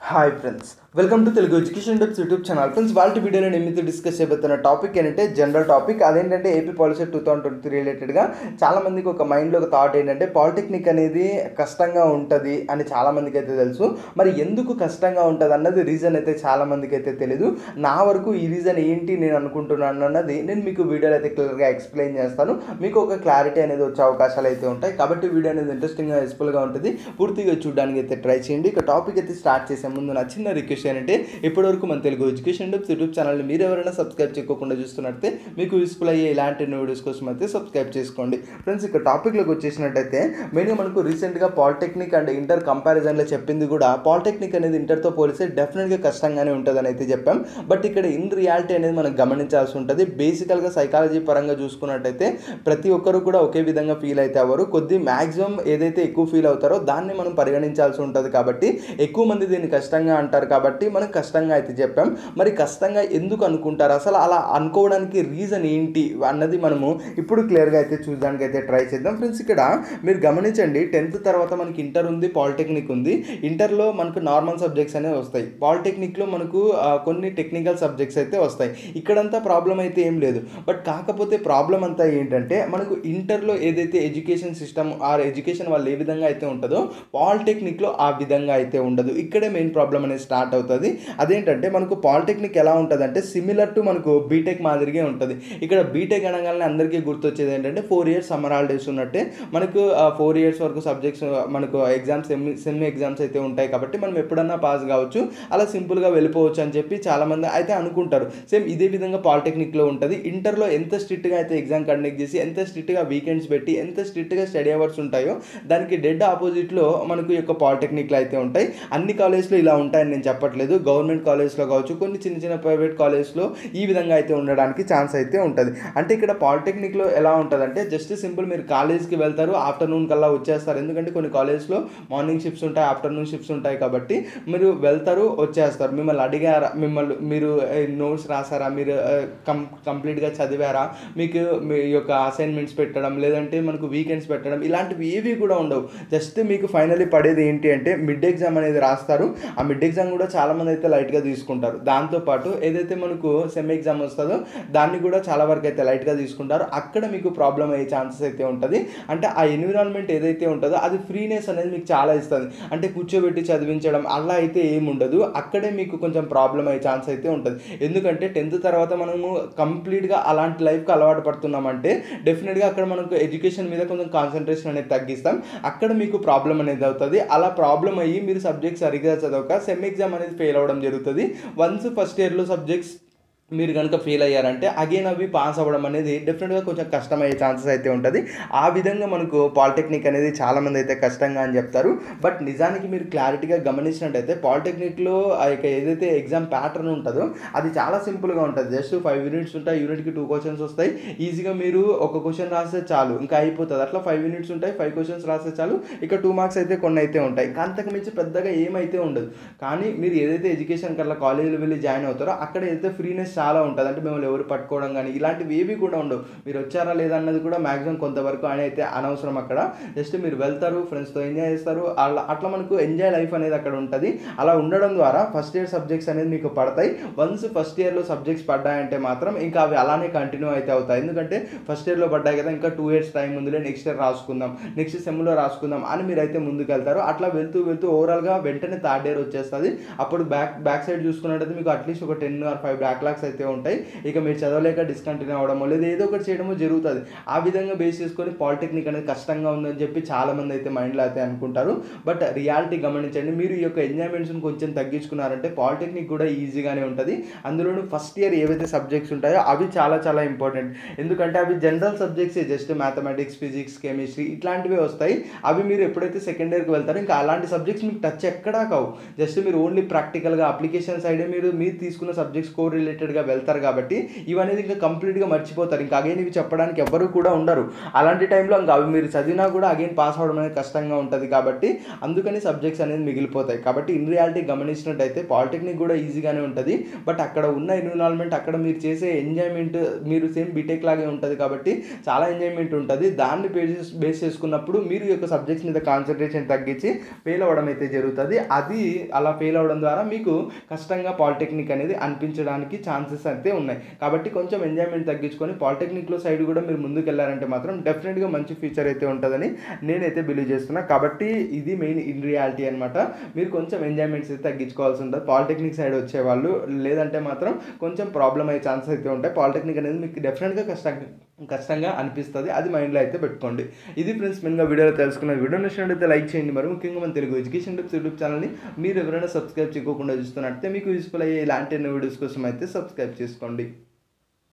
hi friends welcome to Telugu education tips YouTube channel friends వాళ్ళ వీడియోలో నేను మీతో డిస్కస్ చేయబోతున్న టాపిక్ ఏంటంటే జనరల్ టాపిక్ అదేంటంటే AP policy two thousand twenty three రిలేటెడ్గా చాలా మందికి ఒక మైండ్లో ఒక థాట్ ఏంటంటే పాలిటెక్నిక్ అనేది కష్టంగా ఉంటుంది అని చాలా మందికి అయితే తెలుసు మరి ఎందుకు కష్టంగా ఉంటుంది అన్నది రీజన్ అయితే చాలా మందికి అయితే తెలియదు నా వరకు ఈ రీజన్ ఏంటి నేను అనుకుంటున్నాను అన్నది నేను మీకు వీడియోలో అయితే క్లియర్గా ఎక్స్ప్లెయిన్ చేస్తాను మీకు ఒక క్లారిటీ అనేది వచ్చే అవకాశాలు అయితే ఉంటాయి కాబట్టి వీడియో అనేది ఇంట్రెస్టింగ్గా యూస్ఫుల్గా ఉంటుంది పూర్తిగా చూడడానికి అయితే ట్రై చేయండి ఇక టాపిక్ అయితే స్టార్ట్ చేసే ముందు నా చిన్న రిక్వెస్ట్ ఏంటంటే ఇప్పటివరకు మన తెలుగు ఎడ్యుకేషన్ టిప్స్ యూట్యూబ్ ఛానల్ని మీరు ఎవరైనా సబ్స్క్రైబ్ చేయకుండా చూస్తున్నట్టే మీకు యూస్ఫుల్ అయ్యే ఇలాంటి వీడియోస్ కోసం అయితే సబ్స్క్రైబ్ చేసుకోండి ఫ్రెండ్స్ ఇక టాపిక్లోకి వచ్చేసినట్టయితే మెయిన్గా మనకు రీసెంట్గా పాలిటెక్నిక్ అండ్ ఇంటర్ కంపారిజన్లో చెప్పింది కూడా పాలిటెక్నిక్ అనేది ఇంటర్తో పోలిస్తే డెఫినెట్గా కష్టంగానే ఉంటుందని అయితే చెప్పాం బట్ ఇక్కడ ఇన్ రియాలిటీ అనేది మనం గమనించాల్సి ఉంటుంది బేసికల్గా సైకాలజీ పరంగా చూసుకున్నట్టయితే ప్రతి ఒక్కరు కూడా ఒకే విధంగా ఫీల్ అయితే అవ్వరు కొద్ది మ్యాక్సిమం ఏదైతే ఎక్కువ ఫీల్ అవుతారో దాన్ని మనం పరిగణించాల్సి ఉంటుంది కాబట్టి ఎక్కువ మంది దీన్ని కష్టంగా అంటారు కాబట్టి మనం కష్టంగా అయితే చెప్పాం మరి కష్టంగా ఎందుకు అనుకుంటారు అసలు అలా అనుకోవడానికి రీజన్ ఏంటి అన్నది మనము ఇప్పుడు క్లియర్గా అయితే చూడడానికి అయితే ట్రై చేద్దాం ఫ్రెండ్స్ ఇక్కడ మీరు గమనించండి టెన్త్ తర్వాత మనకి ఇంటర్ ఉంది పాలిటెక్నిక్ ఉంది ఇంటర్లో మనకు నార్మల్ సబ్జెక్ట్స్ అనేవి వస్తాయి పాలిటెక్నిక్లో మనకు ఆ, కొన్ని టెక్నికల్ సబ్జెక్ట్స్ అయితే వస్తాయి ఇక్కడంతా ప్రాబ్లం అయితే ఏం లేదు బట్ కాకపోతే ప్రాబ్లం అంతా ఏంటంటే మనకు ఇంటర్లో ఏదైతే ఎడ్యుకేషన్ సిస్టమ్ ఆర్ ఎడ్యుకేషన్ వాళ్ళు ఏ విధంగా అయితే ఉంటుందో పాలిటెక్నిక్లో ఆ విధంగా అయితే ఉండదు ఇక్కడే మెయిన్ ప్రాబ్లం అనేది స్టార్ట్ అవుతుంది అదేంటంటే మనకు పాలిటెక్నిక్ ఎలా ఉంటుంది అంటే సిమిలర్ టు మనకు బీటెక్ మాదిరిగా ఉంటుంది ఇక్కడ బీటెక్ అనగానే అందరికీ గుర్తొచ్చేది ఏంటంటే ఫోర్ ఇయర్స్ సమ్మర్ హాలిడేస్ ఉన్నట్టే మనకు ఫోర్ ఇయర్స్ వరకు సబ్జెక్ట్స్ మనకు ఎగ్జామ్స్ సెమ్ సెమ్ ఎగ్జామ్స్ అయితే ఉంటాయి కాబట్టి మనం ఎప్పుడన్నా పాస్ కావచ్చు అలా సింపుల్గా వెళ్ళిపోవచ్చు అని చెప్పి చాలామంది అయితే అనుకుంటారు సేమ్ ఇదే విధంగా పాలిటెక్నిక్లో ఉంటుంది ఇంటర్లో ఎంత స్ట్రిక్ట్గా అయితే ఎగ్జామ్ కండక్ట్ చేసి ఎంత స్ట్రిక్ట్గా వీకెండ్స్ పెట్టి ఎంత స్ట్రిక్ట్గా స్టడీ అవర్స్ ఉంటాయో దానికి డెడ్ ఆపోజిట్లో మనకు ఈ యొక్క పాలిటెక్నిక్లు అయితే ఉంటాయి అన్ని కాలేజ్లో ఇలా ఉంటాయని నేను చెప్పట్లేదు గవర్నమెంట్ కాలేజ్లో కావచ్చు కొన్ని చిన్న చిన్న ప్రైవేట్ కాలేజ్లో ఈ విధంగా అయితే ఉండడానికి ఛాన్స్ అయితే ఉంటుంది అంటే ఇక్కడ పాలిటెక్నిక్లో ఎలా ఉంటుందంటే జస్ట్ సింపుల్ మీరు కాలేజ్కి వెళ్తారు ఆఫ్టర్నూన్ కల్లా వచ్చేస్తారు ఎందుకంటే కొన్ని కాలేజ్లో మార్నింగ్ షిఫ్ట్స్ ఉంటాయి ఆఫ్టర్నూన్ షిఫ్ట్స్ ఉంటాయి కాబట్టి మీరు వెళ్తారు వచ్చేస్తారు మిమ్మల్ని అడిగారా మిమ్మల్ని మీరు నోట్స్ రాసారా మీరు కం కంప్లీట్గా చదివారా మీకు మీ యొక్క అసైన్మెంట్స్ పెట్టడం లేదంటే మనకు వీకెండ్స్ పెట్టడం ఇలాంటివి ఏవి కూడా ఉండవు జస్ట్ మీకు ఫైనల్లీ పడేది ఏంటి అంటే మిడ్ ఎగ్జామ్ అనేది రాస్తారు ఆ మిడ్ ఎగ్జామ్ కూడా చాలామంది అయితే లైట్గా తీసుకుంటారు దాంతోపాటు ఏదైతే మనకు సెమ్ ఎగ్జామ్ వస్తుందో దాన్ని కూడా చాలా వరకు అయితే లైట్గా తీసుకుంటారు అక్కడ మీకు ప్రాబ్లం అయ్యే ఛాన్సెస్ అయితే ఉంటుంది అంటే ఆ ఎన్విరాన్మెంట్ ఏదైతే ఉంటుందో అది ఫ్రీనెస్ అనేది మీకు చాలా ఇస్తుంది అంటే కూర్చోబెట్టి చదివించడం అలా అయితే ఏమి ఉండదు అక్కడే మీకు కొంచెం ప్రాబ్లం అయ్యే ఛాన్స్ అయితే ఉంటుంది ఎందుకంటే టెన్త్ తర్వాత మనము కంప్లీట్గా అలాంటి లైఫ్కి అలవాటు పడుతున్నామంటే డెఫినెట్గా అక్కడ మనకు ఎడ్యుకేషన్ మీద కొంచెం కాన్సన్ట్రేషన్ అనేది తగ్గిస్తాం అక్కడ మీకు ప్రాబ్లం అనేది అవుతుంది అలా ప్రాబ్లం అయ్యి మీరు సబ్జెక్ట్ సరిగ్గా చదవక సెమ్ ఎగ్జామ్ అనేది ఫెయిల్ అవ్వడం జరుగుతుంది వన్స్ ఫస్ట్ ఇయర్లో సబ్జెక్ట్స్ మీరు కనుక ఫెయిల్ అయ్యారంటే అగైన్ అవి పాస్ అవ్వడం అనేది డెఫినెట్గా కొంచెం కష్టమయ్యే ఛాన్సెస్ అయితే ఉంటుంది ఆ విధంగా మనకు పాలిటెక్నిక్ అనేది చాలామంది అయితే కష్టంగా అని చెప్తారు బట్ నిజానికి మీరు క్లారిటీగా గమనించినట్టయితే పాలిటెక్నిక్లో ఆ యొక్క ఏదైతే ఎగ్జామ్ ప్యాటర్న్ ఉంటుందో అది చాలా సింపుల్గా ఉంటుంది జస్ట్ ఫైవ్ యూనిట్స్ ఉంటాయి యూనిట్కి టూ క్వశ్చన్స్ వస్తాయి ఈజీగా మీరు ఒక క్వశ్చన్ రాస్తే చాలు ఇంకా అయిపోతుంది అట్లా ఫైవ్ యూనిట్స్ ఉంటాయి ఫైవ్ క్వశ్చన్స్ రాస్తే చాలు ఇక టూ మార్క్స్ అయితే కొన్ని అయితే ఉంటాయి ఇంకా అంతకు మించి పెద్దగా ఏమైతే ఉండదు కానీ మీరు ఏదైతే ఎడ్యుకేషన్ కల్లా కాలేజీలో వెళ్ళి జాయిన్ అవుతారో అక్కడ ఏదైతే ఫ్రీనెస్ చాలా ఉంటుంది అంటే మిమ్మల్ని ఎవరు పట్టుకోవడం కానీ ఇలాంటివి ఏవి కూడా ఉండవు మీరు వచ్చారా లేదా అన్నది కూడా మ్యాక్సిమం కొంతవరకు అని అయితే అనవసరం అక్కడ జస్ట్ మీరు వెళ్తారు ఫ్రెండ్స్తో ఎంజాయ్ చేస్తారు అలా అట్లా మనకు ఎంజాయ్ లైఫ్ అనేది అక్కడ ఉంటుంది అలా ఉండడం ద్వారా ఫస్ట్ ఇయర్ సబ్జెక్ట్స్ అనేది మీకు పడతాయి వన్స్ ఫస్ట్ ఇయర్లో సబ్జెక్ట్స్ పడ్డాయంటే మాత్రం ఇంకా అవి అలానే కంటిన్యూ అయితే అవుతాయి ఎందుకంటే ఫస్ట్ ఇయర్లో పడ్డాయి కదా ఇంకా టూ ఇయర్స్ టైం ఉందిలే నెక్స్ట్ ఇయర్ రాసుకుందాం నెక్స్ట్ సెమ్లో రాసుకుందాం అని మీరు అయితే ముందుకు వెళ్తారు అట్లా వెళ్తూ వెళ్తూ ఓవరాల్గా వెంటనే థర్డ్ ఇయర్ వచ్చేస్తుంది అప్పుడు బ్యాక్ బ్యాక్ సైడ్ చూసుకున్నట్టయితే మీకు అట్లీస్ట్ ఒక ten or five backlogs అయితే ఉంటాయి ఇక మీరు చదవలేక డిస్కంటిన్యూ అవ్వడమో లేదా ఏదో ఒకటి చేయడమో జరుగుతుంది ఆ విధంగా బేస్ చేసుకొని పాలిటెక్నిక్ అనేది కష్టంగా ఉందని చెప్పి చాలామంది అయితే మైండ్లో అయితే అనుకుంటారు బట్ రియాలిటీ గమనించండి మీరు ఈ యొక్క ఎంజాయ్మెంట్స్ని కొంచెం తగ్గించుకున్నారంటే పాలిటెక్నిక్ కూడా ఈజీగానే ఉంటుంది అందులోనూ ఫస్ట్ ఇయర్ ఏవైతే సబ్జెక్ట్స్ ఉంటాయో అవి చాలా చాలా ఇంపార్టెంట్ ఎందుకంటే అవి జనరల్ సబ్జెక్ట్సే జస్ట్ మ్యాథమెటిక్స్ ఫిజిక్స్ కెమిస్ట్రీ ఇట్లాంటివి వస్తాయి అవి మీరు ఎప్పుడైతే సెకండ్ ఇయర్కి వెళ్తారో ఇంకా అలాంటి సబ్జెక్ట్స్ మీకు టచ్ ఎక్కడా కావు జస్ట్ మీరు ఓన్లీ ప్రాక్టికల్గా అప్లికేషన్ సైడే మీరు మీరు తీసుకున్న సబ్జెక్ట్స్ కోర్ రిలేటెడ్ రిలేటెడ్గా వెళ్తారు కాబట్టి ఇవనేది ఇంకా కంప్లీట్గా మర్చిపోతారు ఇంకా అగైన్ ఇవి చెప్పడానికి ఎవ్వరు కూడా ఉండరు అలాంటి టైంలో ఇంకా అవి మీరు చదివినా కూడా అగైన్ పాస్ అవ్వడం అనేది కష్టంగా ఉంటుంది కాబట్టి అందుకని సబ్జెక్ట్స్ అనేది మిగిలిపోతాయి కాబట్టి ఇన్ రియాలిటీ గమనించినట్టయితే పాలిటెక్నిక్ కూడా ఈజీగానే ఉంటుంది బట్ అక్కడ ఉన్న ఎన్విరాన్మెంట్ అక్కడ మీరు చేసే ఎంజాయ్మెంట్ మీరు సేమ్ బీటెక్ లాగే ఉంటుంది కాబట్టి చాలా ఎంజాయ్మెంట్ ఉంటుంది దాన్ని బేస్ బేస్ చేసుకున్నప్పుడు మీరు ఈ యొక్క సబ్జెక్ట్స్ మీద కాన్సన్ట్రేషన్ తగ్గించి ఫెయిల్ అవ్వడం అయితే జరుగుతుంది అది అలా ఫెయిల్ అవ్వడం ద్వారా మీకు కష్టంగా పాలిటెక్నిక్ అనేది అనిపించడానికి ఛాన్సెస్ అయితే ఉన్నాయి కాబట్టి కొంచెం ఎంజాయ్మెంట్ తగ్గించుకొని పాలిటెక్నిక్లో సైడ్ కూడా మీరు ముందుకు వెళ్ళారంటే మాత్రం డెఫినెట్గా మంచి ఫ్యూచర్ అయితే ఉంటుందని నేనైతే బిలీవ్ చేస్తున్నా కాబట్టి ఇది మెయిన్ ఇన్ రియాలిటీ అనమాట మీరు కొంచెం ఎంజాయ్మెంట్స్ అయితే తగ్గించుకోవాల్సి ఉంటుంది పాలిటెక్నిక్ సైడ్ వచ్చేవాళ్ళు లేదంటే మాత్రం కొంచెం ప్రాబ్లం అయ్యే ఛాన్సెస్ అయితే ఉంటాయి పాలిటెక్నిక్ అనేది మీకు డెఫినెట్గా కష్టంగా కష్టంగా అనిపిస్తుంది అది మైండ్లో అయితే పెట్టుకోండి ఇది ఫ్రెండ్స్ మెయిన్గా వీడియోలో తెలుసుకున్న వీడియో నచ్చినట్లయితే లైక్ చేయండి మరి ముఖ్యంగా మన తెలుగు ఎడ్యుకేషన్ టిప్స్ యూట్యూబ్ ఛానల్ని మీరు ఎవరైనా సబ్స్క్రైబ్ చేయకుండా చూస్తున్నట్లయితే మీకు యూస్ఫుల్ అయ్యే ఇలాంటి వీడియోస్ కోసం అయితే సబ్స్క్రైబ్ చేసుకోండి